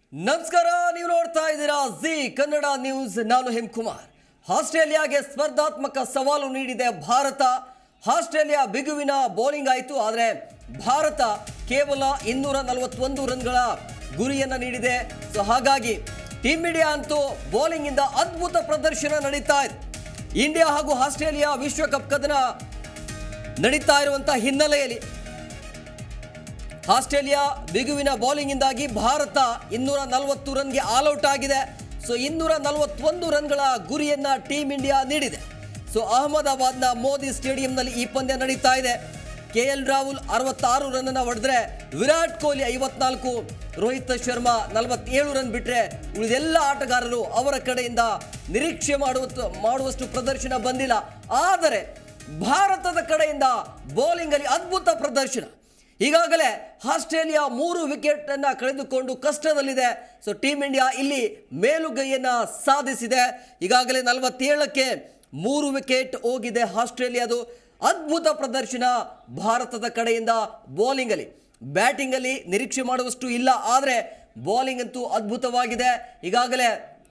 ನಮಸ್ಕಾರ ನೀವು ನೋಡ್ತಾ ಇದ್ದೀರಾ ಜಿ ಕನ್ನಡ ನ್ಯೂಸ್ ನಾನು ಹೇಮಕುಮಾರ್ ಆಸ್ಟ್ರೇಲಿಯಾಗೆ ಸ್ಪರ್ಧಾತ್ಮಕ ಸವಾಲು ನೀಡಿದೆ ಭಾರತ ಆಸ್ಟ್ರೇಲಿಯಾ ಬಿಗುವಿನ ಬೌಲಿಂಗ್ ಆಯಿತು ಆದರೆ ಭಾರತ ಕೇವಲ ಇನ್ನೂರ ನಲವತ್ತೊಂದು ರನ್ಗಳ ಗುರಿಯನ್ನು ನೀಡಿದೆ ಸೊ ಹಾಗಾಗಿ ಟೀಮ್ ಇಂಡಿಯಾ ಅಂತೂ ಬೌಲಿಂಗ್ ಇಂದ ಅದ್ಭುತ ಪ್ರದರ್ಶನ ನಡೀತಾ ಇದೆ ಇಂಡಿಯಾ ಹಾಗೂ ಆಸ್ಟ್ರೇಲಿಯಾ ವಿಶ್ವಕಪ್ ಕದನ ನಡೀತಾ ಇರುವಂತಹ ಹಿನ್ನೆಲೆಯಲ್ಲಿ ಆಸ್ಟ್ರೇಲಿಯಾ ಬಿಗುವಿನ ಬೌಲಿಂಗ್ನಿಂದಾಗಿ ಭಾರತ ಇನ್ನೂರ ನಲವತ್ತು ರನ್ಗೆ ಆಲ್ಔಟ್ ಆಗಿದೆ ಸೊ ಇನ್ನೂರ ನಲವತ್ತೊಂದು ರನ್ಗಳ ಗುರಿಯನ್ನ ಟೀಮ್ ಇಂಡಿಯಾ ನೀಡಿದೆ ಸೊ ಅಹಮದಾಬಾದ್ನ ಮೋದಿ ಸ್ಟೇಡಿಯಂನಲ್ಲಿ ಈ ಪಂದ್ಯ ನಡೀತಾ ಇದೆ ಕೆ ಎಲ್ ರಾಹುಲ್ ಅರವತ್ತಾರು ರನ್ನ ಹೊಡೆದ್ರೆ ವಿರಾಟ್ ಕೊಹ್ಲಿ ಐವತ್ನಾಲ್ಕು ರೋಹಿತ್ ಶರ್ಮಾ ನಲವತ್ತೇಳು ರನ್ ಬಿಟ್ಟರೆ ಉಳಿದೆಲ್ಲ ಆಟಗಾರರು ಅವರ ಕಡೆಯಿಂದ ನಿರೀಕ್ಷೆ ಮಾಡುವ ಮಾಡುವಷ್ಟು ಪ್ರದರ್ಶನ ಬಂದಿಲ್ಲ ಆದರೆ ಭಾರತದ ಕಡೆಯಿಂದ ಬೌಲಿಂಗಲ್ಲಿ ಅದ್ಭುತ ಪ್ರದರ್ಶನ ಈಗಾಗಲೇ ಆಸ್ಟ್ರೇಲಿಯಾ ಮೂರು ವಿಕೆಟ್ ಅನ್ನ ಕಳೆದುಕೊಂಡು ಕಷ್ಟದಲ್ಲಿದೆ ಸೊ ಟೀಮ್ ಇಂಡಿಯಾ ಇಲ್ಲಿ ಮೇಲುಗೈಯನ್ನ ಸಾಧಿಸಿದೆ ಈಗಾಗಲೇ ನಲವತ್ತೇಳಕ್ಕೆ ಮೂರು ವಿಕೆಟ್ ಹೋಗಿದೆ ಆಸ್ಟ್ರೇಲಿಯಾದು ಅದ್ಭುತ ಪ್ರದರ್ಶನ ಭಾರತದ ಕಡೆಯಿಂದ ಬೌಲಿಂಗಲ್ಲಿ ಬ್ಯಾಟಿಂಗಲ್ಲಿ ನಿರೀಕ್ಷೆ ಮಾಡುವಷ್ಟು ಇಲ್ಲ ಆದರೆ ಬೌಲಿಂಗ್ ಅಂತೂ ಅದ್ಭುತವಾಗಿದೆ ಈಗಾಗಲೇ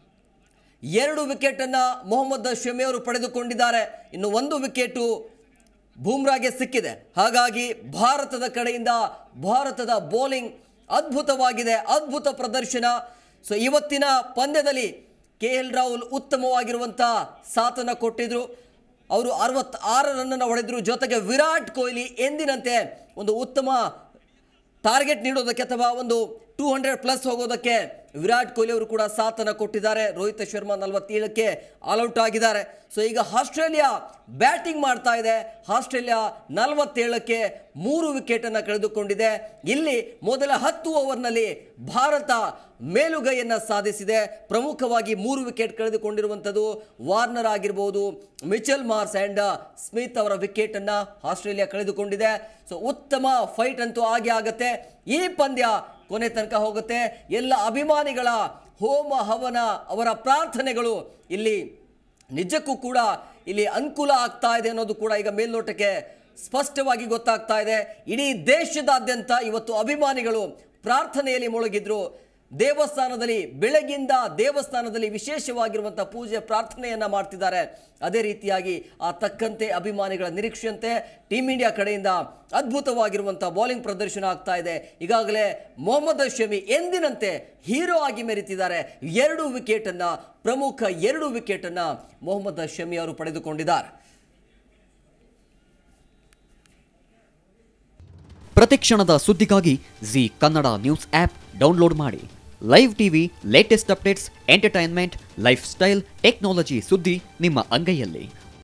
ಎರಡು ವಿಕೆಟನ್ನು ಮೊಹಮ್ಮದ್ ಶಮಿ ಅವರು ಪಡೆದುಕೊಂಡಿದ್ದಾರೆ ಇನ್ನು ಒಂದು ವಿಕೆಟು ಬೂಮ್ರಾಗೆ ಸಿಕ್ಕಿದೆ ಹಾಗಾಗಿ ಭಾರತದ ಕಡೆಯಿಂದ ಭಾರತದ ಬೌಲಿಂಗ್ ಅದ್ಭುತವಾಗಿದೆ ಅದ್ಭುತ ಪ್ರದರ್ಶನ ಸೊ ಇವತ್ತಿನ ಪಂದ್ಯದಲ್ಲಿ ಕೆ ಎಲ್ ರಾಹುಲ್ ಉತ್ತಮವಾಗಿರುವಂಥ ಸಾಥನ್ನು ಕೊಟ್ಟಿದ್ರು ಅವರು ಅರವತ್ತಾರು ರನ್ನನ್ನು ಹೊಡೆದ್ರು ಜೊತೆಗೆ ವಿರಾಟ್ ಕೊಹ್ಲಿ ಎಂದಿನಂತೆ ಒಂದು ಉತ್ತಮ ಟಾರ್ಗೆಟ್ ನೀಡೋದಕ್ಕೆ ಅಥವಾ ಒಂದು ಟೂ ಹಂಡ್ರೆಡ್ ಪ್ಲಸ್ ಹೋಗೋದಕ್ಕೆ ವಿರಾಟ್ ಕೊಹ್ಲಿ ಅವರು ಕೂಡ ಸಾಥನ್ನು ಕೊಟ್ಟಿದ್ದಾರೆ ರೋಹಿತ್ ಶರ್ಮಾ ನಲವತ್ತೇಳಕ್ಕೆ ಆಲ್ಔಟ್ ಆಗಿದ್ದಾರೆ ಸೊ ಈಗ ಆಸ್ಟ್ರೇಲಿಯಾ ಬ್ಯಾಟಿಂಗ್ ಮಾಡ್ತಾ ಇದೆ ಆಸ್ಟ್ರೇಲಿಯಾ ನಲವತ್ತೇಳಕ್ಕೆ ಮೂರು ವಿಕೆಟನ್ನು ಕಳೆದುಕೊಂಡಿದೆ ಇಲ್ಲಿ ಮೊದಲ ಹತ್ತು ಓವರ್ನಲ್ಲಿ ಭಾರತ ಮೇಲುಗೈಯನ್ನು ಸಾಧಿಸಿದೆ ಪ್ರಮುಖವಾಗಿ ಮೂರು ವಿಕೆಟ್ ಕಳೆದುಕೊಂಡಿರುವಂಥದ್ದು ವಾರ್ನರ್ ಆಗಿರ್ಬೋದು ಮಿಚೆಲ್ ಮಾರ್ಸ್ ಆ್ಯಂಡ್ ಸ್ಮಿತ್ ಅವರ ವಿಕೆಟನ್ನು ಆಸ್ಟ್ರೇಲಿಯಾ ಕಳೆದುಕೊಂಡಿದೆ ಸೊ ಉತ್ತಮ ಫೈಟ್ ಅಂತೂ ಆಗೇ ಆಗುತ್ತೆ ಈ ಪಂದ್ಯ ಕೊನೆ ತನಕ ಹೋಗುತ್ತೆ ಎಲ್ಲ ಅಭಿಮಾನಿಗಳ ಹೋಮ ಹವನ ಅವರ ಪ್ರಾರ್ಥನೆಗಳು ಇಲ್ಲಿ ನಿಜಕ್ಕೂ ಕೂಡ ಇಲ್ಲಿ ಅನುಕೂಲ ಆಗ್ತಾ ಇದೆ ಅನ್ನೋದು ಕೂಡ ಈಗ ಮೇಲ್ನೋಟಕ್ಕೆ ಸ್ಪಷ್ಟವಾಗಿ ಗೊತ್ತಾಗ್ತಾ ಇದೆ ಇಡೀ ದೇಶದಾದ್ಯಂತ ಇವತ್ತು ಅಭಿಮಾನಿಗಳು ಪ್ರಾರ್ಥನೆಯಲ್ಲಿ ಮುಳುಗಿದ್ರು ದೇವಸ್ಥಾನದಲ್ಲಿ ಬೆಳಗಿಂದ ದೇವಸ್ಥಾನದಲ್ಲಿ ವಿಶೇಷವಾಗಿರುವಂಥ ಪೂಜೆ ಪ್ರಾರ್ಥನೆಯನ್ನ ಮಾಡ್ತಿದ್ದಾರೆ ಅದೇ ರೀತಿಯಾಗಿ ಆ ತಕ್ಕಂತೆ ಅಭಿಮಾನಿಗಳ ನಿರೀಕ್ಷೆಯಂತೆ ಟೀಮ್ ಇಂಡಿಯಾ ಕಡೆಯಿಂದ ಅದ್ಭುತವಾಗಿರುವಂಥ ಬೌಲಿಂಗ್ ಪ್ರದರ್ಶನ ಆಗ್ತಾ ಇದೆ ಈಗಾಗಲೇ ಮೊಹಮ್ಮದ್ ಶಮಿ ಎಂದಿನಂತೆ ಹೀರೋ ಆಗಿ ಮೆರೆತಿದ್ದಾರೆ ಎರಡು ವಿಕೆಟನ್ನು ಪ್ರಮುಖ ಎರಡು ವಿಕೆಟನ್ನು ಮೊಹಮ್ಮದ್ ಶಮಿ ಅವರು ಪಡೆದುಕೊಂಡಿದ್ದಾರೆ ಪ್ರತಿಕ್ಷಣದ ಸುದ್ದಿಗಾಗಿ Zee Kannada news app download ಮಾಡಿ live TV latest updates entertainment lifestyle technology ಸುದ್ದಿ ನಿಮ್ಮ ಅಂಗೈಯಲ್ಲಿ